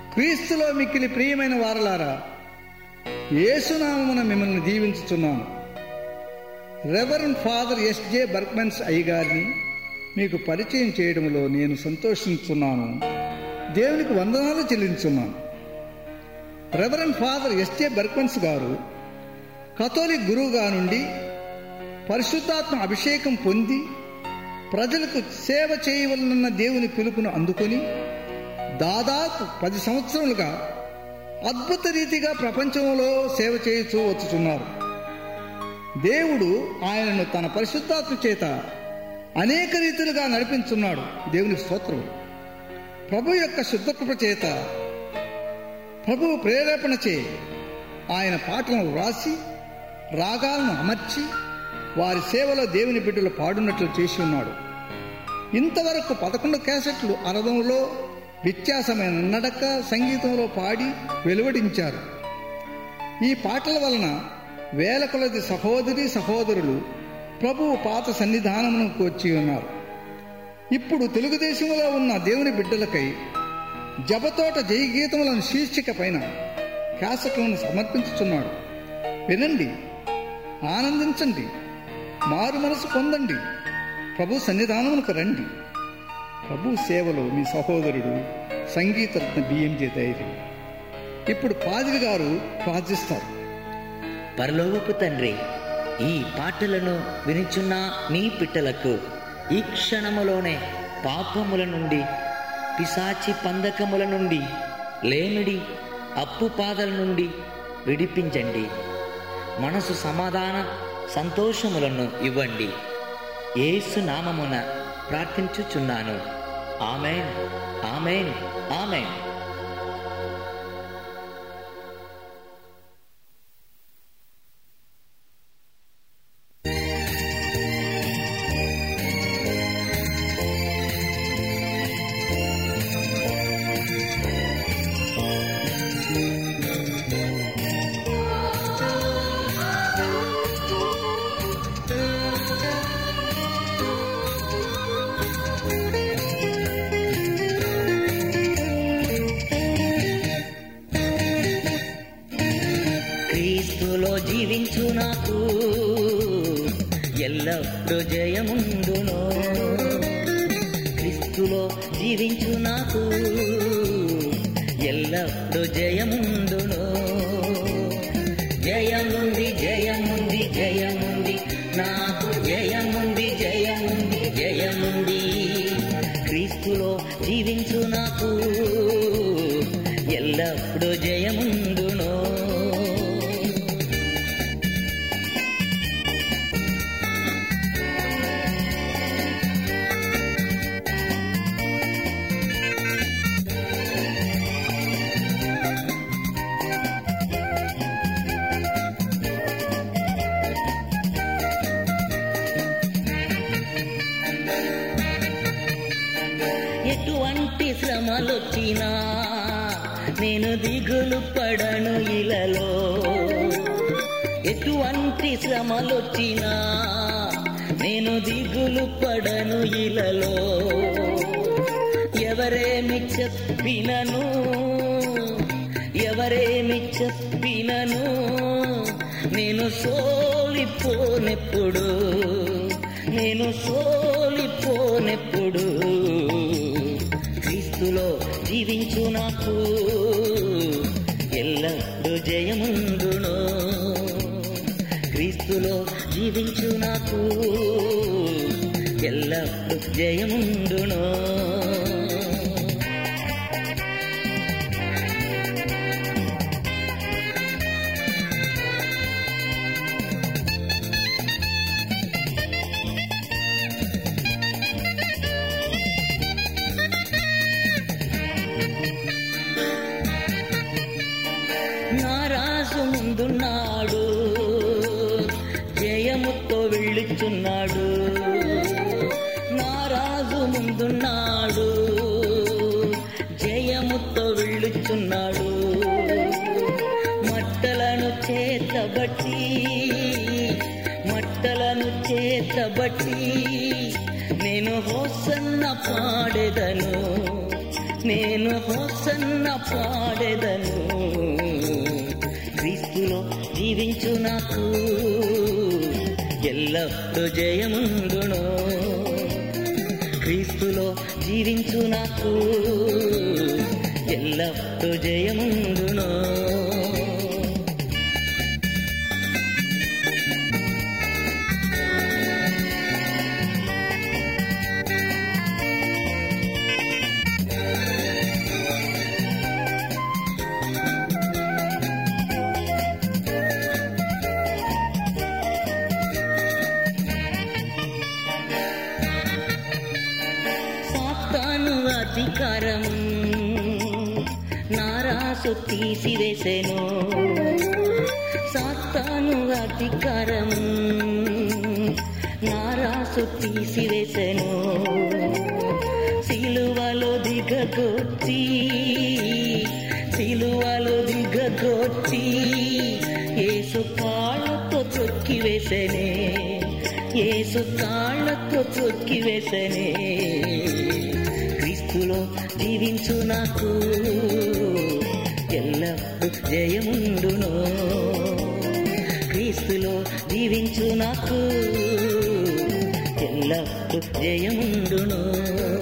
క్రీస్తులో మిక్కిలి ప్రియమైన వారలారా యేసునామమున మిమ్మల్ని దీవించుచున్నాను రెవరెండ్ ఫాదర్ ఎస్జే బర్క్మెన్స్ అయ్య గారిని మీకు పరిచయం చేయడంలో నేను సంతోషించున్నాను దేవునికి వందనాలు చెల్లించున్నాను రెవరెండ్ ఫాదర్ ఎస్జే బర్క్మెన్స్ గారు కథోలిక్ గురువుగా నుండి పరిశుద్ధాత్మ అభిషేకం పొంది ప్రజలకు సేవ చేయవలనన్న దేవుని పిలుపును అందుకొని దాదాపు పది సంవత్సరములుగా అద్భుత రీతిగా ప్రపంచంలో సేవ చేయుచూ వచ్చుచున్నారు దేవుడు ఆయనను తన పరిశుద్ధాత్మ చేత అనేక రీతులుగా నడిపించున్నాడు దేవుని స్తోత్రం ప్రభు యొక్క శుద్ధకృప చేత ప్రభువు ప్రేరేపణ చే ఆయన పాటలను వ్రాసి రాగాలను అమర్చి వారి సేవలో దేవుని బిడ్డలు పాడున్నట్లు చేసి ఉన్నాడు ఇంతవరకు పదకొండు క్యాసెట్లు అరదంలో వ్యత్యాసమైన నడక సంగీతంలో పాడి వెలువడించారు ఈ పాటల వలన వేల కొలది సహోదరి సహోదరులు ప్రభువు పాత సన్నిధానమునకు వచ్చి ఉన్నారు ఇప్పుడు తెలుగుదేశంలో ఉన్న దేవుని బిడ్డలకై జపతోట జయగీతములను శీర్షిక పైన క్యాసెట్లను సమర్పించుచున్నాడు వినండి ఆనందించండి మారు మనసు పొందండి ప్రభు సన్నిధానమునకు రండి ప్రభు సేవలో మీ సహోదరుడు సంగీతరత్న బిఎంజే ధైర్యం ఇప్పుడు పాదిరి గారు ప్రార్థిస్తారు పరలోకపు తండ్రి ఈ పాటలను వినిచున్న మీ పిట్టలకు ఈ క్షణములోనే పాపముల నుండి పిశాచి పందకముల నుండి లేమిడి అప్పు పాదల నుండి విడిపించండి మనసు సమాధాన సంతోషములను ఇవ్వండి ఏసు నామమున ప్రార్థించుచున్నాను ఆమెన్ ఆమెన్ ఆమెన్ క్రీస్తులో జీవించు నాకు ఎల్లప్పుడూ జయముందును క్రీస్తులో జీవించు నాకు ఎల్లప్పుడూ జయముందును జయముంది జయముంది జయముంది నాకు జయముంది జయముంది జయముంది క్రీస్తులో జీవించు నాకు ఎల్లప్పుడూ జయముందును ఎటువంటి శ్రమలొచ్చినా నేను దిగులు పడను ఇలలో ఎటువంటి శ్రమలొచ్చినా నేను దిగులు పడను ఇలలో ఎవరేమి చెప్పినను ఎవరేమి చెప్పినను నేను సోలిపోనెప్పుడు నేను సోలిపోనెప్పుడు క్రీస్తులో జీవించు నాకు ఎల్లప్పుడూ జయముందును క్రీస్తులో జీవించు నాకు ఎల్లప్పుడూ జయముందును నా రాజు ముందున్నాడు జయముతో వెళ్ళుచున్నాడు నా రాజు ముందున్నాడు జయముతో వెళ్ళుచున్నాడు మట్టలను చేతబట్టి మట్టలను చేతబట్టి నేను హోసన్న పాడెదను నేను హోసన్న పాడెదను క్రీస్తులో జీవించు నాకు ఎల్లప్పుడూ జయముందును క్రీస్తులో జీవించు నాకు ఎల్లప్పుడూ జయముందును సాతాను అధికారం నారాసు తీసివేసెను సాతాను అధికారం నారాసు తీసివేసెను సిలువలో దిగగొచ్చి సిలువలో దిగగొచ్చి ఏసు కాళ్ళతో తొక్కివేసెనే ఏసు కాళ్ళతో తొక్కివేసెనే క్రీస్తులో జీవించు నాకు ఎల్లప్పుడు జయముండును క్రీస్తులో జీవించు నాకు ఎల్లప్పుడు జయముండును